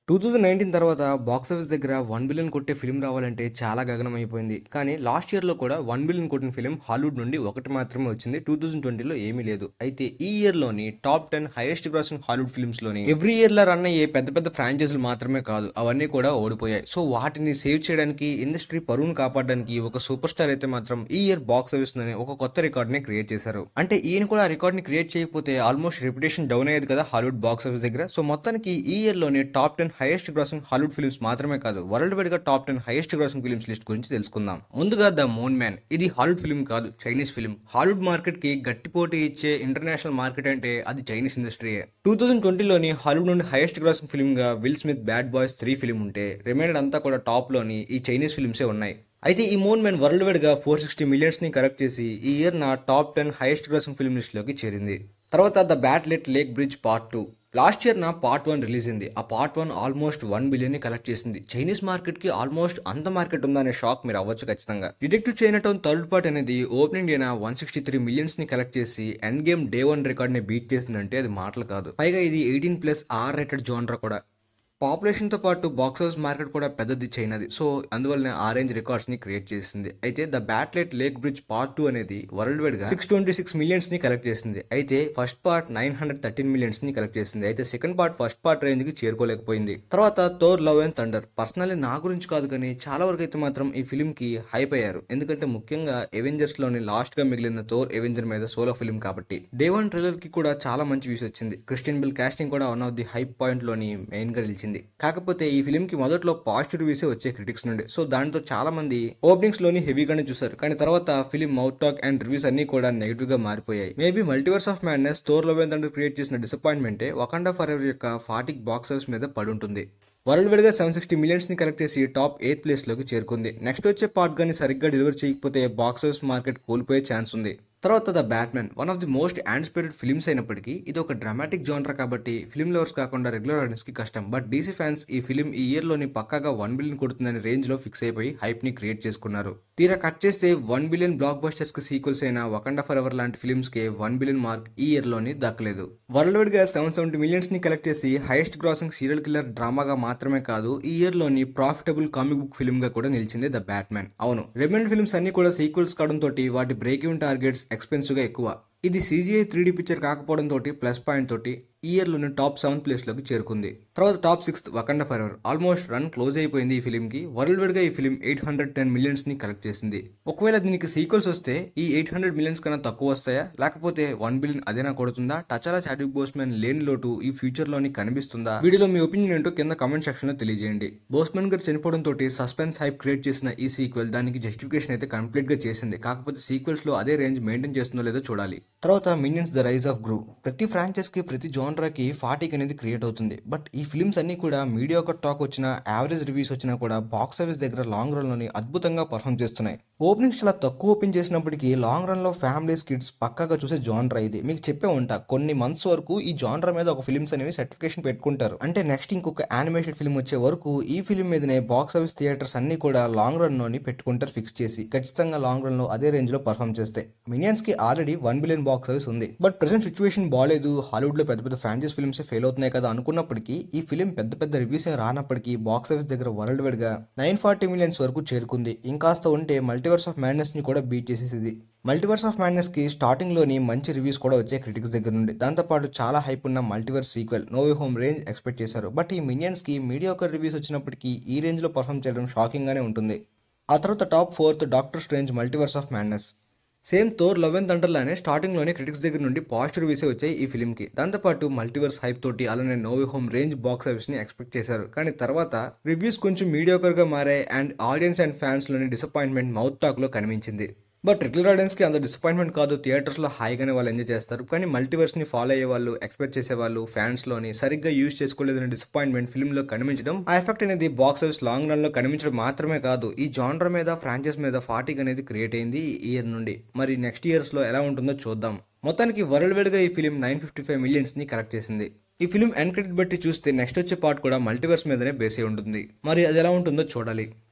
two thousand nineteen తర్వాత box office దగ్గర one billion కొట్టే ఫిల్మ్ రావాలంటే చాలా గగనం అయిపోయింది కానీ లాస్ట్ ఇయర్ లో కూడా వన్ బిలియన్ కొట్టిన ఫిల్మ్ హాలీవుడ్ నుండి ఒకటి మాత్రమే వచ్చింది టూ థౌజండ్ ట్వంటీలో ఏమీ లేదు అయితే ఈ ఇయర్ లోని top ten highest grossing Hollywood films లోని ఎవ్రీ ఇయర్ లో రన్ అయ్యే పెద్ద పెద్ద ఫ్రాంచైజీలు మాత్రమే కాదు అవన్నీ కూడా ఓడిపోయాయి సో వాటిని సేవ్ చేయడానికి ఇండస్ట్రీ పరువును కాపాడడానికి ఒక సూపర్ స్టార్ అయితే మాత్రం ఈ ఇయర్ బాక్స్ ఆఫీస్ లోనే ఒక కొత్త రికార్డ్ ని క్రియేట్ చేశారు అంటే ఈయన కూడా ఆ రికార్డ్ ని క్రియేట్ చేయకపోతే ఆల్మోస్ట్ రెప్యుటేషన్ డౌన్ అయ్యేది కదా హాలీవుడ్ బాక్స్ ఆఫీస్ దగ్గర సో మొత్తానికి ఈ ఇయర్ లోనే top ten highest grossing Hollywood films మాత్రమే కాదు వరల్డ్ వైడ్ గా top ten highest grossing films list గురించి తెలుసుకుందాం ముందుగా ద మూన్ మ్యాన్ ఇది హాలీవుడ్ ఫిల్మ్ కాదు చైనీస్ ఫిల్మ్ హాలీవుడ్ మార్కెట్ కి గట్టి పోటీ ఇచ్చే ఇంటర్నేషనల్ మార్కెట్ అంటే అది చైనీస్ ఇండస్ట్రీయే టూ థౌసండ్ ట్వంటీలోని హాలీవుడ్ నుండి హైయెస్ట్ గ్రాసింగ్ ఫిల్మ్ గా Will Smith Bad Boys three film ఉంటే రిమైనర్ అంతా కూడా టాప్ లోని ఈ చైనీస్ ఫిల్మ్సే ఉన్నాయి అయితే ఈ మూన్ మ్యాన్ వరల్డ్ వైడ్ గా ఫోర్ సిక్స్టీ మిలియన్స్ ని కరెక్ట్ చేసి ఈ ఇయర్ నా top ten highest grossing film list లోకి చేరింది తర్వాత the Battle at Lake Bridge part two last year నా పార్ట్ వన్ రిలీజ్ అయింది ఆ part one almost one billion ని కలెక్ట్ చేసింది చైనీస్ మార్కెట్ కి ఆల్మోస్ట్ అంత మార్కెట్ ఉందనే షాక్ మీరు అవ్వచ్చు ఖచ్చితంగా Detective Chinatown third part అనేది ఓపెనింగ్ డేనా వన్ సిక్స్టీ త్రీ మిలియన్స్ ని కలెక్ట్ చేసి Endgame day one record ని బీట్ చేసిందంటే అది మాటలు కాదు పైగా ఇది eighteen plus R rated genre కూడా పాపులేషన్ తో పాటు బాక్స్ ఆఫీస్ మార్కెట్ కూడా పెద్దది చైనాది సో అందువల్లనే ఆ రేంజ్ రికార్డ్స్ ని క్రియేట్ చేసింది అయితే the Battle at Lake Bridge part two అనేది వరల్డ్ వైడ్ గా సిక్స్ ట్వంటీ సిక్స్ మిలియన్స్ ని కలెక్ట్ చేసింది అయితే first part nine hundred thirteen millions ని కలెక్ట్ చేసింది అయితే second part first part range కి చేరుకోలేకపోయింది తర్వాత Thor Love and Thunder personally నా గురించి కాదు కానీ చాలా వరకు అయితే మాత్రం ఈ ఫిల్మ్ కి హైప్ అయ్యారు ఎందుకంటే ముఖ్యంగా ఎవెంజర్స్ లోని లాస్ట్ గా మిగిలిన థోర్ ఎవెంజర్ మీద సోలో ఫిల్మ్ కాబట్టి డే వన్ ట్రైలర్ కి కూడా చాలా మంచి వ్యూస్ వచ్చింది క్రిస్టియన్ బిల్ కాస్టింగ్ కూడా one of the hype point లోని మెయిన్ గా నిలిచింది కాకపోతే ఈ ఫిల్మ్ కి మొదట్లో పాజిటివ్ రివ్యూస్ వచ్చే క్రిటిక్స్ నుండి సో దాంతో చాలా మంది ఓపెనింగ్స్ లోని హెవీగానే చూసారు కానీ తర్వాత film mouth talk and reviews అన్ని కూడా నెగిటివ్ గా మారిపోయాయి maybe Multiverse of Madness Thor Love and create చేసిన డిసప్పాయింట్మెంటే వకండా ఫర్ ఎవర్ యొక్క ఫాటిక్ బాక్స్ ఆఫీస్ మీద పడుంటుంది వరల్డ్ వైడ్ గా సెవెన్ సిక్స్టీ మిలియన్స్ ని కలెక్ట్ చేసి టాప్ ఎయిత్ ప్లేస్ లోకి చేరుకుంది నెక్స్ట్ వచ్చే పార్ట్ గాని సరిగ్గా డెలివర్ చేయకపోతే బాక్స్ ఆఫీస్ మార్కెట్ కోల్పోయే ఛాన్స్ ఉంది తర్వాత the Batman one of the most anticipated films అయినప్పటికీ ఇది ఒక డ్రామాటిక్ జోనర్ కాబట్టి ఫిల్మ్ లవర్స్ కాకుండా రెగ్యులర్ ఆడియన్స్ కి కష్టం బట్ డీసీ ఫ్యాన్స్ ఈ ఫిల్మ్ ఈ ఇయర్ లోని పక్కాగా వన్ బిలియన్ కొడుతుందనే రేంజ్ లో ఫిక్స్ అయిపోయి హైప్ ని క్రియేట్ చేసుకున్నారు తీరా కట్ చేస్తే వన్ బిలియన్ బ్లాక్ బస్టర్స్ కి సీక్వెల్స్ అయిన వకండా ఫర్ ఎవర్ లాంటి ఫిల్మ్స్ కి వన్ బిలియన్ మార్క్ ఈ ఇయర్ లోని దక్కలేదు వరల్డ్ వైడ్ గా సెవెన్ సెవెంటీ మిలియన్స్ ని కలెక్ట్ చేసి హైయెస్ట్ గ్రాసింగ్ సీరియల్ కిల్లర్ డ్రామాగా మాత్రమే కాదు ఈ ఇయర్ లోని ప్రాఫిటబుల్ కామిక్ బుక్ ఫిల్మ్ గా కూడా నిలిచింది ద బ్యాట్మెన్ అవును రెమెండ్ ఫిల్మ్స్ అన్ని కూడా సీక్వెల్స్ కావడం తోటి వాటి బ్రేక్ ఇన్ టార్గెట్స్ ఎక్స్పెన్సివ్ గా ఎక్కువ ఇది సీజీఐ త్రీ పిక్చర్ కాకపోవడం తోటి ప్లస్ పాయింట్ తోటి ఈ ఇయర్ లోని టాప్ సెవెన్ ప్లేస్ లోకి చేరుకుంది తర్వాత top sixth Wakanda forever almost run close అయిపోయింది ఈ ఫిల్మ్ కి వరల్డ్ వైడ్ గా ఈ film eight hundred ten millions ని కలెక్ట్ చేసింది ఒకవేళ దీనికి సీక్వెల్స్ వస్తే ఈ ఎయిట్ హండ్రెడ్ మిలియన్స్ కన్నా తక్కువ వస్తాయా లేకపోతే వన్ బిలియన్ అదేనా కొడుతుందా టచాలా చాడ్విక్ బోస్మెన్ లేని లోటు ఈ ఫ్యూచర్ లోని కనిపిస్తుందా వీడియోలో మీ ఒపీనియన్ ఏంటో కింద కమెంట్ సెక్షన్ లో తెలియజేయండి బోస్మెన్ గారు చనిపోవడం తోటి సస్పెన్స్ హైప్ క్రియేట్ చేసిన ఈ సీక్వెల్ దానికి జస్టిఫికేషన్ అయితే కంప్లీట్ గా చేసింది కాకపోతే సీక్వెల్స్ లో అదే రేంజ్ మెయింటైన్ చేస్తుందో లేదో చూడాలి తర్వాత Minions the Rise of Gru ప్రతి ఫ్రాంచైజ్ కి ప్రతి జోనరాకి ఫాటిక్ అనేది క్రియేట్ అవుతుంది బట్ ఈ ఫిల్మ్స్ అన్ని కూడా మీడియా ఒక టాక్ వచ్చినా యావరేజ్ రివ్యూస్ వచ్చినా కూడా బాక్స్ ఆఫీస్ దగ్గర లాంగ్ రన్ లోని అద్భుతంగా పర్ఫామ్ చేస్తున్నాయి ఓపెనింగ్స్ చాలా తక్కువ ఓపెన్ చేసినప్పటికీ లాంగ్ రన్ లో ఫ్యామిలీస్ కిడ్స్ పక్కాగా చూసే జానరా ఇది మీకు చెప్పే ఉంటా కొన్ని మంత్స్ వరకు ఈ జానరా మీద ఒక ఫిల్మ్స్ అనేవి సర్టిఫికేషన్ పెట్టుకుంటారు అంటే నెక్స్ట్ ఇంకొక యానిమేటెడ్ ఫిల్మ్ వచ్చే వరకు ఈ ఫిల్మ్ మీదనే బాక్స్ ఆఫీస్ థియేటర్స్ అన్ని కూడా లాంగ్ రన్ లోని పెట్టుకుంటారు ఫిక్స్ చేసి ఖచ్చితంగా లాంగ్ రన్ లో అదే రేంజ్ లో పర్ఫామ్ చేస్తాయి మినియన్స్ కి already one billion box office ఉంది బట్ ప్రెసెంట్ సిచ్యువేషన్ బాగాలేదు హాలీవుడ్ లో పెద్ద పెద్ద ఫ్రాంచైజ్ ఫిల్మ్స్ ఫెయిల్ అవుతున్నాయి కదా అనుకున్నప్పటికీ ఈ ఫిల్మ్ పెద్ద పెద్ద రివ్యూస్ రానప్పటికీ బాక్స్ ఆఫీస్ దగ్గర వరల్డ్ వైడ్ గా నైన్ ఫార్టీ మిలియన్స్ వరకు చేరుకుంది ఇంకాస్త ఉంటే మల్టీవర్స్ ఆఫ్ మ్యాడ్నెస్ ని కూడా బీట్ చేసేసింది మల్టీవర్స్ ఆఫ్ మ్యాడ్నెస్ కి స్టార్టింగ్ లోని మంచి రివ్యూస్ కూడా వచ్చాయి క్రిటిక్స్ దగ్గర నుండి దాంతోపాటు చాలా హైప్ ఉన్న Multiverse sequel No Way Home range expect చేశారు బట్ ఈ మినియన్స్ కి మీడియా ఒక రివ్యూస్ వచ్చినప్పటికీ ఈ రేంజ్ లో పర్ఫామ్ చేయడం షాకింగ్ గానే ఉంటుంది ఆ తర్వాత top fourth Doctor Strange Multiverse of Madness same Thor Love and థండర్లానే స్టార్టింగ్ లోనే క్రిటిక్స్ దగ్గర నుండి పాజిటివ్ రివ్యూస్ వచ్చాయి ఈ ఫిల్మ్ కి దాంతోపాటు మల్టీవర్స్ హైప్ తోటి అలానే No Way Home range box office ని ఎక్స్పెక్ట్ చేశారు కానీ తర్వాత రివ్యూస్ కొంచెం మీడియోకర్ గా మారాయి అండ్ ఆడియన్స్ అండ్ ఫ్యాన్స్ లోని డిసప్పాయింట్మెంట్ మౌత్ టాక్ లో కనిపించింది బట్ రెగ్యులర్ ఆడియన్స్ కి అంత డిసప్పాయింట్మెంట్ కాదు థియేటర్స్ లో హాయిగానే వాళ్ళు ఎంజాయ్ చేస్తారు కానీ మల్టీవర్స్ ని ఫాలో అయ్యే వాళ్ళు ఎక్స్పెక్ట్ చేసే వాళ్ళు ఫ్యాన్స్ లోని సరిగ్గా యూజ్ చేసుకోలేదని డిసప్పాయింట్మెంట్ ఫిల్మ్ లో కనిపించడం ఆ ఎఫెక్ట్ అనేది బాక్స్ ఆఫీస్ లాంగ్ రన్ లో కనిపించడం మాత్రమే కాదు ఈ జానర్ మీద ఫ్రాంచైజ్ మీద ఫాటిక్ అనేది క్రియేట్ అయింది ఈ ఇయర్ నుండి మరి నెక్స్ట్ ఇయర్స్ లో ఎలా ఉంటుందో చూద్దాం మొత్తానికి వరల్డ్ వైడ్ గా ఈ film nine fifty five millions ని కలెక్ట్ చేసింది ఈ ఫిలిం ఎండ్ క్రెడిట్ బట్టి చూస్తే నెక్స్ట్ వచ్చే పార్ట్ కూడా మల్టీవర్స్ మీదనే బేస్ అయి ఉంటుంది మరి అది ఎలా ఉంటుందో చూడాలి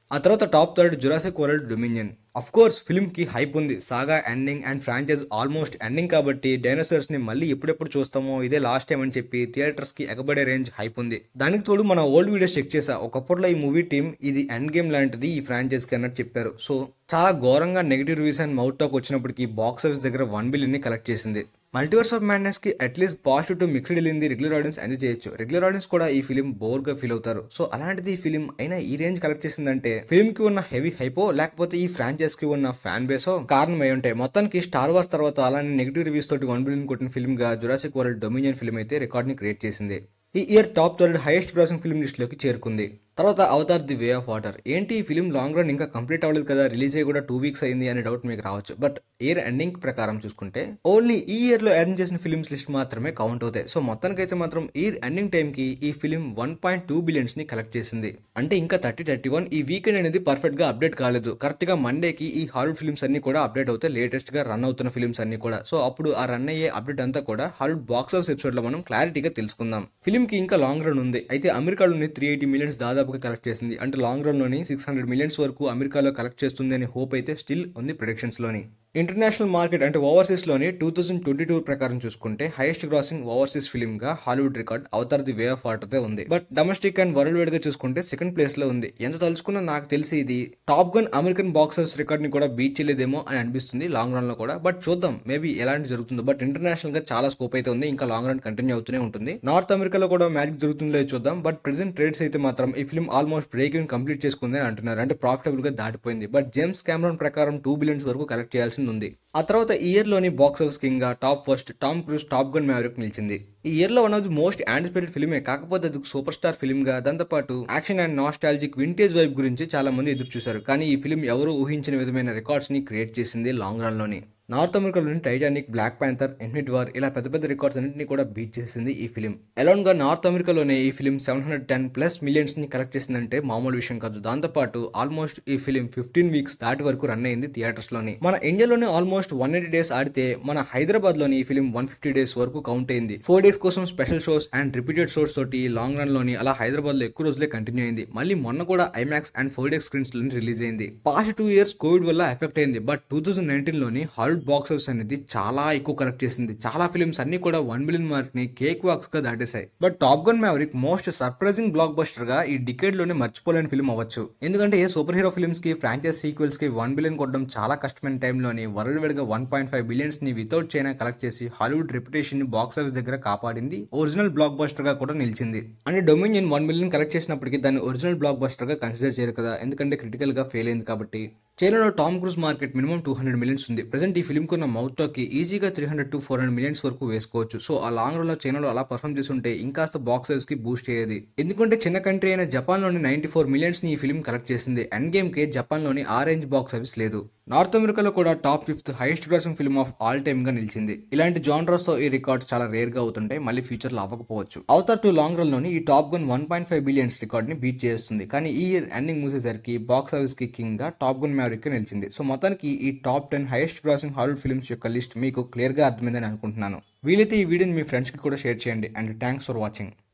ఆ తర్వాత top third Jurassic World Dominion of course film కి హైప్ ఉంది saga ending and franchise almost ending కాబట్టి డైనోసార్స్ ని మళ్ళీ ఎప్పుడెప్పుడు చూస్తామో ఇదే లాస్ట్ టైం అని చెప్పి థియేటర్స్ కి ఎగబడే రేంజ్ హైప్ ఉంది దానికి తోడు మన ఓల్డ్ వీడియోస్ చెక్ చేసా ఒకప్పట్లో ఈ మూవీ టీం ఇది ఎండ్ గేమ్ లాంటిది ఈ ఫ్రాంచైజ్ కి అన్నట్టు చెప్పారు సో చాలా ఘోరంగా negative reviews and mouth talk వచ్చినప్పటికీ బాక్స్ ఆఫీస్ దగ్గర వన్ బిలియన్ ని కలెక్ట్ చేసింది మల్టీవర్స్ ఆఫ్ మ్యాడ్నెస్ కి అట్లీస్ట్ పాజిటివ్ టు మిక్స్డ్ వెళ్ళింది రెగ్యులర్ ఆడియన్స్ ఎంజాయ్ చేయొచ్చు రెగ్యులర్ ఆడియన్స్ కూడా ఈ ఫిలిం బోర్ గా ఫీల్ అవుతారు సో అలాంటిది ఈ ఫిలిం అయినా ఈ రేంజ్ కలెక్ట్ చేసిందంటే ఫిలిం కి ఉన్న హెవీ హైపో లేకపోతే ఈ ఫ్రాంచైజ్ కి ఉన్న ఫ్యాన్ బేసో కారణం అయి ఉంటాయి మొత్తానికి స్టార్ వార్స్ తర్వాత అలానే నెగిటివ్ రివ్యూస్ తోటి వన్ బిలియన్ కొట్టిన ఫిల్మ్ గా జురాసిక్ వరల్డ్ డొమినియన్ ఫిల్మ్ అయితే రికార్డ్ ని క్రియేట్ చేసింది ఈ year top third highest grossing film list లోకి చేరుకుంది తర్వాత Avatar The Way of Water ఏంటి ఈ ఫిల్మ్ లాంగ్ రన్ ఇంకా కంప్లీట్ అవ్వలేదు కదా రిలీజ్ అయ్యి కూడా టూ వీక్స్ అయింది అనే డౌట్ మీకు రావచ్చు బట్ ఇయర్ ఎండింగ్ ప్రకారం చూసుకుంటే ఓన్లీ ఈ ఇయర్ లో ఎర్న్ చేసిన ఫిల్మ్స్ లిస్ట్ మాత్రమే కౌంట్ అవుతాయి సో మొత్తానికైతే మాత్రం ఇయర్ ఎండింగ్ టైం కి ఈ film one point two billions ని కలెక్ట్ చేసింది అంటే ఇంకా థర్టీ థర్టీ వన్ ఈ వీకెండ్ అనేది పర్ఫెక్ట్ గా అప్డేట్ కాలేదు కరెక్ట్ గా మండేకి ఈ హాలీవుడ్ ఫిల్మ్స్ అన్ని కూడా అప్డేట్ అవుతాయి లేటెస్ట్ గా రన్ అవుతున్న ఫిల్మ్స్ అన్ని కూడా సో అప్పుడు ఆ రన్ అయ్యే అప్డేట్ అంతా కూడా హాలీవుడ్ బాక్స్ ఆఫీస్ ఎపిసోడ్ లో మనం క్లారిటీగా తెలుసుకుందాం ఫిల్మ్ కి ఇంకా లాంగ్ రన్ ఉంది అయితే అమెరికాలోని త్రీ ఎయిటీ మిలియన్స్ దాదాపుగా కలెక్ట్ చేసింది అంటే లాంగ్ రన్ లోని సిక్స్ హండ్రెడ్ మిలియన్స్ వరకు అమెరికాలో కలెక్ట్ చేస్తుంది అనే హోప్ అయితే స్టిల్ ఉంది ప్రొడిక్షన్స్ లోని ఇంటర్నేషనల్ మార్కెట్ అంటే ఓవర్సీస్ లోని టూ థౌసండ్ ట్వంటీ టూ ప్రకారం చూసుకుంటే హైయెస్ట్ గ్రాసింగ్ ఓవర్సీస్ ఫిల్మ్ గా Hollywood record Avatar The Way of Water ఉంది but domestic and world wide గా చూసుకుంటే సెకండ్ ప్లేస్ లో ఉంది ఎంత తలుచుకున్నా నాకు తెలిసి ఇది Top Gun American box office record ని కూడా బీట్ చేయలేదేమో అని అనిపిస్తుంది లాంగ్ రన్ లో కూడా బట్ చూద్దాం మేబీ ఎలాంటి జరుగుతుందో బట్ ఇంటర్నేషనల్ గా చాలా స్కోప్ అయితే ఉంది ఇంకా లాంగ్ రన్ కంటిన్యూ అవుతూనే ఉంటుంది నార్త్ అమెరికాలో కూడా మ్యాజిక్ జరుగుతుందో లేదో చూద్దాం బట్ ప్రెసెంట్ ట్రేడ్స్ అయితే మాత్రం ఈ film almost break even complete చేసుకుంది అని అంటున్నారు అంటే ప్రాఫిటబుల్ గా దాటిపోయింది బట్ జేమ్స్ కెమెరాన్ ప్రకారం టూ బిలియన్స్ వరకు కలెక్ట్ చేయాల్సింది ఉంది ఆ తర్వాత ఈ ఇయర్ లోని బాక్స్ ఆఫీస్ కింగ్ గా top first Tom Cruise Top Gun Maverick నిలిచింది ఈ ఇయర్ లో one of the most anticipated ఫిల్మే కాకపోతే అది సూపర్ స్టార్ ఫిల్మ్ గా దాంతోపాటు action and nostalgic vintage vibe గురించి చాలా మంది ఎదురు చూశారు కానీ ఈ ఫిల్మ్ ఎవరు ఊహించిన విధమైన రికార్డ్స్ ని క్రియేట్ చేసింది లాంగ్ రన్ లోని నార్త్ అమెరికాలోని Titanic Black Panther Infinity War ఇలా పెద్ద పెద్ద రికార్డ్స్ అన్నింటినీ కూడా బీట్ చేసింది ఈ ఫిలిం అలౌన్ గా నార్త్ అమెరికాలోనే ఈ film seven hundred ten plus millions ని కలెక్ట్ చేసిందంటే మామూలు విషయం కాదు దాంతోపాటు ఆల్మోస్ట్ ఈ ఫిలిం ఫిఫ్టీన్ వీక్స్ దాటి వరకు రన్ అయింది థియేటర్స్ లోని మన ఇండియాలోనే ఆల్మోస్ట్ వన్ ఎయిటీ డేస్ ఆడితే మన హైదరాబాద్ లోని ఈ ఫిలిం వన్ ఫిఫ్టీ డేస్ వరకు కౌంట్ అయింది ఫోర్ డేస్ కోసం special shows and repeated shows తోటి లాంగ్ రన్ లోని అలా హైదరాబాద్ లో ఎక్కువ రోజులే కంటిన్యూ అయింది మళ్ళీ మొన్న కూడా IMAX and four days screens లోని రిలీజ్ అయింది పాస్ట్ టూ ఇయర్స్ కోవిడ్ వల్ల ఎఫెక్ట్ అయింది బట్ టూ థౌసండ్ నైన్టీన్ లోని హాలీవుడ్ బాక్స్ ఆఫీస్ అనేది చాలా ఎక్కువ కలెక్ట్ చేసింది చాలా ఫిలిమ్స్ అన్ని కూడా వన్ బిలియన్ మార్క్ ని కేక్ వాక్స్ గా దాటేశాయి but Top Gun Maverick most surprising blockbuster గా ఈ డికేడ్ లోనే మర్చిపోలేని ఫిల్మ్ అవ్వచ్చు ఎందుకంటే ఏ సూపర్ హీరో ఫిల్మ్స్ కి ఫ్రాంచైజ్ సీక్వెల్స్ కి వన్ బిలియన్ కొట్టడం చాలా కష్టమైన టైంలోని వరల్డ్ వైడ్ గా వన్ పాయింట్ ఫైవ్ బిలియన్స్ ని వితౌట్ చైనా కలెక్ట్ చేసి హాలీవుడ్ రెప్యుటేషన్ ని బాక్స్ ఆఫీస్ దగ్గర కాపాడింది ఒరిజినల్ బ్లాక్ బస్టర్ గా కూడా నిలిచింది అంటే డొమినియన్ వన్ బిలియన్ కలెక్ట్ చేసినప్పటికీ దాన్ని ఒరిజినల్ బ్లాక్ బస్టర్ గా కన్సిడర్ చేయరు కదా ఎందుకంటే క్రిటికల్ గా ఫెయిల్ అయింది కాబట్టి చైనాలో Tom Cruise market minimum two hundred millions ఉంది ప్రజెంట్ ఈ ఫిల్మ్ కున్న మౌత్ టాక్ కి ఈజీగా three hundred to four hundred millions వరకు వేసుకోవచ్చు సో ఆ లాంగ్ రన్ లో చైనాలో అలా పర్ఫామ్ చేస్తుంటే ఇంకాస్త బాక్స్ ఆఫీస్ కి బూస్ట్ అయ్యేది ఎందుకంటే చిన్న కంట్రీ అయిన జపాన్ లోని నైన్టీ ఫోర్ మిలియన్స్ ని ఈ ఫిల్మ్ కలెక్ట్ చేసింది ఎండ్ గేమ్ కి జపాన్ లోని ఆ రేంజ్ బాక్స్ ఆఫీస్ లేదు నార్త్ అమెరికాలో కూడా top fifth highest grossing film of all time గా నిలిచింది ఇలాంటి జానర్స్ తో ఈ రికార్డ్స్ చాలా రేర్ గా అవుతుంటాయి మళ్ళీ ఫ్యూచర్ లో అవ్వకపోవచ్చు అవతార్ టు లాంగ్ రన్ లోని ఈ Top Gun one point five billions record ని బీట్ చేస్తుంది కానీ ఈ ఇయర్ ఎండింగ్ మూసేసరికి బాక్స్ ఆఫీస్ కి కింగ్ గా టాప్ గన్ మ్యావరిక్ నిలిచింది సో మొత్తానికి ఈ top ten highest grossing Hollywood films యొక్క లిస్ట్ మీకు క్లియర్ గా అర్థమైందని అనుకుంటున్నాను వీలైతే ఈ వీడియోని మీ ఫ్రెండ్స్ కి కూడా షేర్ చేయండి అండ్ థ్యాంక్స్ ఫర్ వాచింగ్